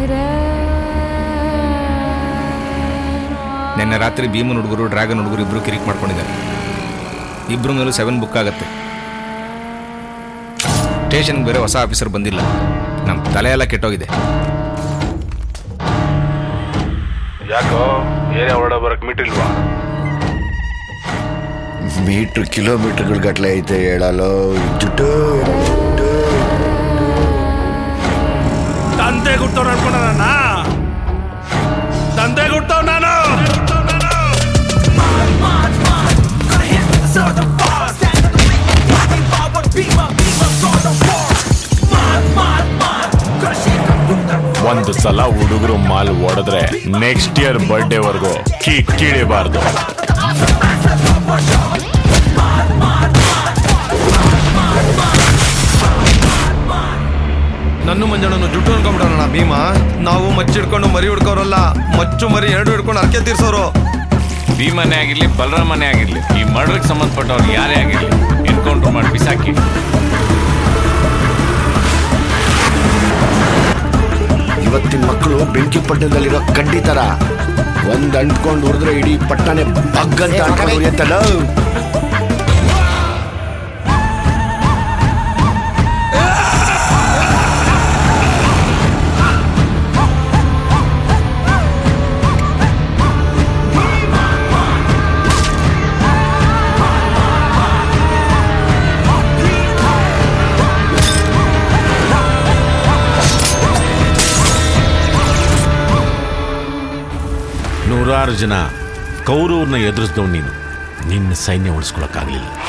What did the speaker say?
ನಿನ್ನೆ ರಾತ್ರಿ ಭೀಮನ್ ಹುಡುಗರು ಡ್ರ್ಯಾಗನ್ ಹುಡುಗರು ಇಬ್ರು ಕಿರಿಕ್ ಮಾಡ್ಕೊಂಡಿದ್ದಾರೆ ಇಬ್ರು ಮೇಲೂ ಸೆವೆನ್ ಬುಕ್ ಆಗತ್ತೆ ಸ್ಟೇಷನ್ಗೆ ಬೇರೆ ಹೊಸ ಆಫೀಸರ್ ಬಂದಿಲ್ಲ ನಮ್ಮ ತಲೆ ಎಲ್ಲ ಕೆಟ್ಟೋಗಿದೆ ಯಾಕೋ ಏರಿಯಾ ಹೊರಡ ಬರಕ್ ಮೀಟಿಲ್ವಾ ಮೀಟ್ರ್ ಕಿಲೋಮೀಟರ್ಗಳ ಗಟ್ಲೆ ಐತೆ ಹೇಳಲು ಜುಟ್ಟು ತಂದೆ ಗುಟ್ಟವ್ ನಡ್ಕೊಂಡ ನನ್ನ ತಂದೆ ಗುಟ್ಟವ್ ನಾನು ಒಂದು ಸಲ ಹುಡುಗರು ಮಾಲ್ ಹೊಡೆದ್ರೆ ನೆಕ್ಸ್ಟ್ ಇಯರ್ ಬರ್ಡೇವರೆಗೂ ಕಿಕ್ಕಿಡಿಬಾರ್ದು ನನ್ನ ಮಂಜಣ್ಣನು ಜುಟ್ಟು ಅನ್ಕೊಂಡ್ಬಿಡೋಣ ಭೀಮಾ ನಾವು ಮಚ್ಚಿ ಹಿಡ್ಕೊಂಡು ಮರಿ ಹಿಡ್ಕೋರಲ್ಲ ಮಚ್ಚು ಮರಿ ಎರಡು ಹಿಡ್ಕೊಂಡು ಅರ್ಕೆ ತೀರ್ಸೋರು ಭೀಮನೆ ಆಗಿರ್ಲಿ ಬಲರಾಮನೇ ಆಗಿರ್ಲಿ ಈ ಮರ್ಡರ್ಗೆ ಸಂಬಂಧಪಟ್ಟವ್ರು ಯಾರೇ ಆಗಿರ್ಲಿ ಎನ್ಕೌಂಟರ್ ಮಾಡಿ ಬಿಸಾಕಿ ಇವತ್ತಿನ ಮಕ್ಕಳು ಬೆಂಕಿ ಪಟ್ಟಣದಲ್ಲಿರೋ ಕಡ್ಡಿ ತರ ಒಂದ್ ಅಂಟ್ಕೊಂಡು ಉರಿದ್ರೆ ಇಡೀ ಪಟ್ಟಣೆ ಬಗ್ಗಂತ ಅಂಟ್ಕೊಂಡು ಉರಿಯತ್ತಲ್ಲ ನೂರಾರು ಜನ ಕೌರವ್ರನ್ನ ಎದುರಿಸಿದವ್ ನೀನು ನಿನ್ನ ಸೈನ್ಯ ಉಳಿಸ್ಕೊಳಕ್ಕಾಗ್ಲಿಲ್ಲ